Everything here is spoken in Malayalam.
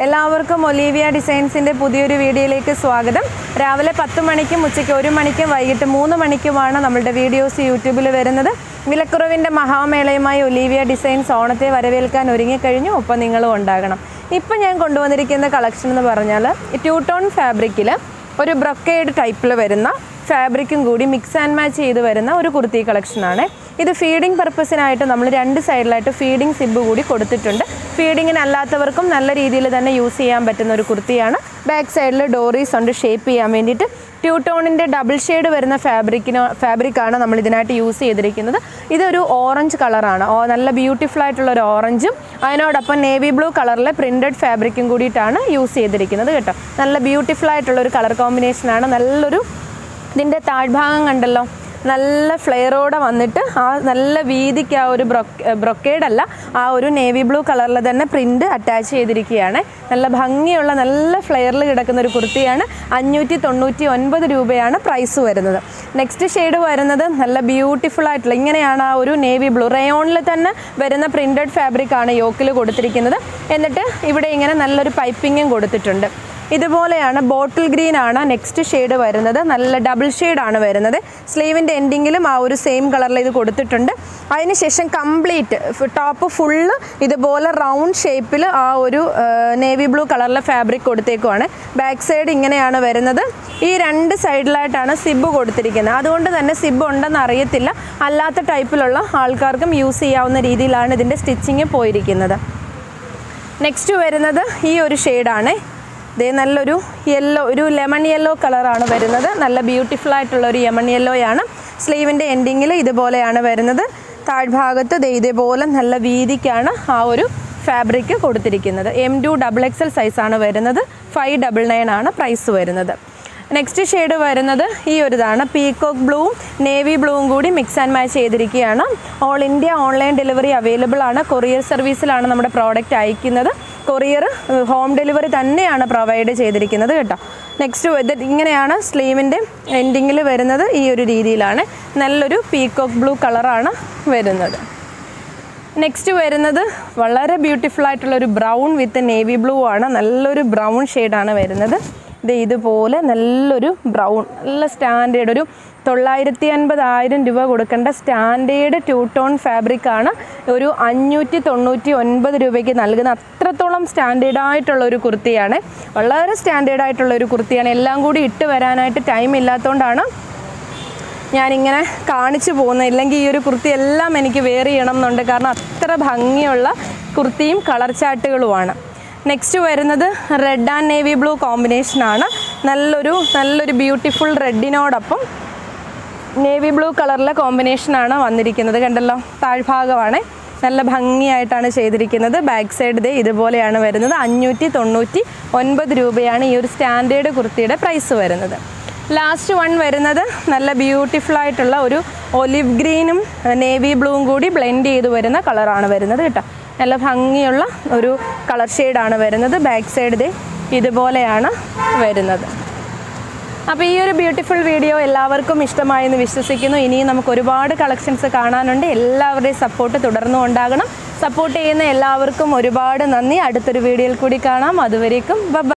എല്ലാവർക്കും ഒലീവിയ ഡിസൈൻസിൻ്റെ പുതിയൊരു വീഡിയോയിലേക്ക് സ്വാഗതം രാവിലെ പത്ത് മണിക്കും ഉച്ചയ്ക്ക് ഒരു മണിക്കും വൈകിട്ട് മൂന്ന് മണിക്കുമാണ് നമ്മളുടെ വീഡിയോസ് യൂട്യൂബിൽ വരുന്നത് വിലക്കുറവിൻ്റെ മഹാമേളയുമായി ഒലീവിയ ഡിസൈൻസ് ഓണത്തെ വരവേൽക്കാൻ ഒരുങ്ങിക്കഴിഞ്ഞു ഒപ്പം നിങ്ങളും ഉണ്ടാകണം ഇപ്പം ഞാൻ കൊണ്ടുവന്നിരിക്കുന്ന കളക്ഷൻ എന്ന് പറഞ്ഞാൽ ടൂ ടോൺ ഫാബ്രിക്കിൽ ഒരു ബ്രൊക്കേഡ് ടൈപ്പിൽ വരുന്ന ഫാബ്രിക്കും കൂടി മിക്സ് ആൻഡ് മാച്ച് ചെയ്ത് വരുന്ന ഒരു കുർത്തി കളക്ഷനാണ് ഇത് ഫീഡിംഗ് പർപ്പസിനായിട്ട് നമ്മൾ രണ്ട് സൈഡിലായിട്ട് ഫീഡിംഗ് സിബ് കൂടി കൊടുത്തിട്ടുണ്ട് ഫീഡിങ്ങിന് അല്ലാത്തവർക്കും നല്ല രീതിയിൽ തന്നെ യൂസ് ചെയ്യാൻ പറ്റുന്ന ഒരു കുർത്തിയാണ് ബാക്ക് സൈഡിൽ ഡോറീസ് ഉണ്ട് ഷേപ്പ് ചെയ്യാൻ വേണ്ടിയിട്ട് ട്യൂ ടോണിൻ്റെ ഡബിൾ ഷെയ്ഡ് വരുന്ന ഫാബ്രിക്കിന് ഫാബ്രിക്കാണ് നമ്മൾ ഇതിനായിട്ട് യൂസ് ചെയ്തിരിക്കുന്നത് ഇതൊരു ഓറഞ്ച് കളറാണ് ഓ നല്ല ബ്യൂട്ടിഫുൾ ആയിട്ടുള്ള ഒരു ഓറഞ്ചും അതിനോടൊപ്പം നേവി ബ്ലൂ കളറിലെ പ്രിൻറ്റഡ് ഫാബ്രിക്കും കൂടിയിട്ടാണ് യൂസ് ചെയ്തിരിക്കുന്നത് കേട്ടോ നല്ല ബ്യൂട്ടിഫുൾ ആയിട്ടുള്ള ഒരു കളർ കോമ്പിനേഷനാണ് നല്ലൊരു ഇതിൻ്റെ താഴ്ഭാഗം കണ്ടല്ലോ നല്ല ഫ്ലെയറോടെ വന്നിട്ട് ആ നല്ല വീതിക്ക് ആ ഒരു ബ്രൊക്കേഡ് അല്ല ആ ഒരു നേവി ബ്ലൂ കളറിൽ തന്നെ പ്രിൻ്റ് അറ്റാച്ച് ചെയ്തിരിക്കുകയാണ് നല്ല ഭംഗിയുള്ള നല്ല ഫ്ലെയറിൽ കിടക്കുന്ന ഒരു കുർത്തിയാണ് അഞ്ഞൂറ്റി തൊണ്ണൂറ്റി ഒൻപത് രൂപയാണ് പ്രൈസ് വരുന്നത് നെക്സ്റ്റ് ഷെയ്ഡ് വരുന്നത് നല്ല ബ്യൂട്ടിഫുൾ ആയിട്ടുള്ള ഇങ്ങനെയാണ് ആ ഒരു നേവി ബ്ലൂ റയോണിൽ തന്നെ വരുന്ന പ്രിൻറ്റഡ് ഫാബ്രിക് ആണ് യോക്കിൽ കൊടുത്തിരിക്കുന്നത് എന്നിട്ട് ഇവിടെ ഇങ്ങനെ നല്ലൊരു പൈപ്പിങ്ങും കൊടുത്തിട്ടുണ്ട് ഇതുപോലെയാണ് ബോട്ടിൽ ഗ്രീൻ ആണ് നെക്സ്റ്റ് ഷെയ്ഡ് വരുന്നത് നല്ല ഡബിൾ ആണ് വരുന്നത് സ്ലീവിൻ്റെ എൻഡിങ്ങിലും ആ ഒരു സെയിം കളറിൽ ഇത് കൊടുത്തിട്ടുണ്ട് അതിനുശേഷം കംപ്ലീറ്റ് ടോപ്പ് ഫുള്ള് ഇതുപോലെ റൗണ്ട് ഷേപ്പിൽ ആ ഒരു നേവി ബ്ലൂ കളറിലെ ഫാബ്രിക് കൊടുത്തേക്കുവാണ് ബാക്ക് സൈഡ് ഇങ്ങനെയാണ് വരുന്നത് ഈ രണ്ട് സൈഡിലായിട്ടാണ് സിബ് കൊടുത്തിരിക്കുന്നത് അതുകൊണ്ട് തന്നെ സിബ് ഉണ്ടെന്ന് അറിയത്തില്ല അല്ലാത്ത ടൈപ്പിലുള്ള ആൾക്കാർക്കും യൂസ് ചെയ്യാവുന്ന രീതിയിലാണ് ഇതിൻ്റെ സ്റ്റിച്ചിങ് പോയിരിക്കുന്നത് നെക്സ്റ്റ് വരുന്നത് ഈ ഒരു ഷെയ്ഡാണ് ഇതേ നല്ലൊരു യെല്ലോ ഒരു ലെമൺ യെല്ലോ കളറാണ് വരുന്നത് നല്ല ബ്യൂട്ടിഫുൾ ആയിട്ടുള്ള ഒരു ലെമൺ യെല്ലോയാണ് സ്ലീവിൻ്റെ എൻഡിങ്ങിൽ ഇതുപോലെയാണ് വരുന്നത് താഴ്ഭാഗത്ത് ദേ ഇതേപോലെ നല്ല വീതിക്കാണ് ആ ഒരു ഫാബ്രിക് കൊടുത്തിരിക്കുന്നത് എം ടു ഡബിൾ എക്സൽ സൈസാണ് വരുന്നത് ഫൈവ് ഡബിൾ നയൻ ആണ് പ്രൈസ് വരുന്നത് നെക്സ്റ്റ് ഷെയ്ഡ് വരുന്നത് ഈ ഒരു ഇതാണ് പീകോക്ക് ബ്ലൂവും നേവി ബ്ലൂവും കൂടി മിക്സ് ആൻഡ് മാച്ച് ചെയ്തിരിക്കുകയാണ് all India online delivery available ആണ് കൊറിയർ സർവീസിലാണ് നമ്മുടെ പ്രോഡക്റ്റ് അയക്കുന്നത് കൊറിയർ ഹോം ഡെലിവറി തന്നെയാണ് പ്രൊവൈഡ് ചെയ്തിരിക്കുന്നത് കേട്ടോ നെക്സ്റ്റ് ഇത് ഇങ്ങനെയാണ് സ്ലീവിൻ്റെ എൻഡിങ്ങിൽ വരുന്നത് ഈ ഒരു രീതിയിലാണ് നല്ലൊരു പീകോക്ക് ബ്ലൂ കളറാണ് വരുന്നത് നെക്സ്റ്റ് വരുന്നത് വളരെ ബ്യൂട്ടിഫുൾ ആയിട്ടുള്ള ഒരു ബ്രൗൺ വിത്ത് നേവി ബ്ലൂ ആണ് നല്ലൊരു ബ്രൗൺ ഷെയ്ഡാണ് വരുന്നത് ഇത് ഇതുപോലെ നല്ലൊരു ബ്രൗൺ നല്ല സ്റ്റാൻഡേർഡ് ഒരു തൊള്ളായിരത്തി അൻപതായിരം രൂപ കൊടുക്കേണ്ട സ്റ്റാൻഡേർഡ് ടൂ ടോൺ ഫാബ്രിക് ആണ് ഒരു അഞ്ഞൂറ്റി തൊണ്ണൂറ്റി ഒൻപത് രൂപയ്ക്ക് നൽകുന്ന അത്രത്തോളം സ്റ്റാൻഡേർഡ് ആയിട്ടുള്ള ഒരു കുർത്തിയാണ് വളരെ സ്റ്റാൻഡേർഡ് ആയിട്ടുള്ള ഒരു കുർത്തിയാണ് എല്ലാം കൂടി ഇട്ട് വരാനായിട്ട് ടൈം ഇല്ലാത്തതുകൊണ്ടാണ് ഞാനിങ്ങനെ കാണിച്ചു പോകുന്നത് ഇല്ലെങ്കിൽ ഈ ഒരു കുർത്തി എല്ലാം എനിക്ക് വെയർ ചെയ്യണം എന്നുണ്ട് കാരണം അത്ര ഭംഗിയുള്ള കുർത്തിയും കളർ ചാട്ടുകളുമാണ് നെക്സ്റ്റ് വരുന്നത് റെഡ് ആൻഡ് നേവി ബ്ലൂ കോമ്പിനേഷനാണ് നല്ലൊരു നല്ലൊരു ബ്യൂട്ടിഫുൾ റെഡിനോടൊപ്പം നേവി ബ്ലൂ കളറിലെ കോമ്പിനേഷനാണ് വന്നിരിക്കുന്നത് കണ്ടല്ലോ താഴ്ഭാഗമാണ് നല്ല ഭംഗിയായിട്ടാണ് ചെയ്തിരിക്കുന്നത് ബാക്ക് സൈഡ് ദേ ഇതുപോലെയാണ് വരുന്നത് അഞ്ഞൂറ്റി തൊണ്ണൂറ്റി ഒൻപത് രൂപയാണ് ഈ ഒരു സ്റ്റാൻഡേർഡ് കുർത്തിയുടെ പ്രൈസ് വരുന്നത് ലാസ്റ്റ് വൺ വരുന്നത് നല്ല ബ്യൂട്ടിഫുൾ ആയിട്ടുള്ള ഒരു ഒലിവ് ഗ്രീനും നേവി ബ്ലൂവും കൂടി ബ്ലെൻഡ് ചെയ്ത് വരുന്ന കളറാണ് വരുന്നത് കേട്ടോ നല്ല ഭംഗിയുള്ള ഒരു കളർ ഷെയ്ഡാണ് വരുന്നത് ബാക്ക് സൈഡ് ദേ ഇതുപോലെയാണ് വരുന്നത് അപ്പോൾ ഈ ഒരു ബ്യൂട്ടിഫുൾ വീഡിയോ എല്ലാവർക്കും ഇഷ്ടമായി എന്ന് വിശ്വസിക്കുന്നു ഇനിയും നമുക്ക് ഒരുപാട് കളക്ഷൻസ് കാണാനുണ്ട് എല്ലാവരുടെയും സപ്പോർട്ട് തുടർന്നും ഉണ്ടാകണം സപ്പോർട്ട് ചെയ്യുന്ന എല്ലാവർക്കും ഒരുപാട് നന്ദി അടുത്തൊരു വീഡിയോയിൽ കൂടി കാണാം അതുവരേക്കും ബൈ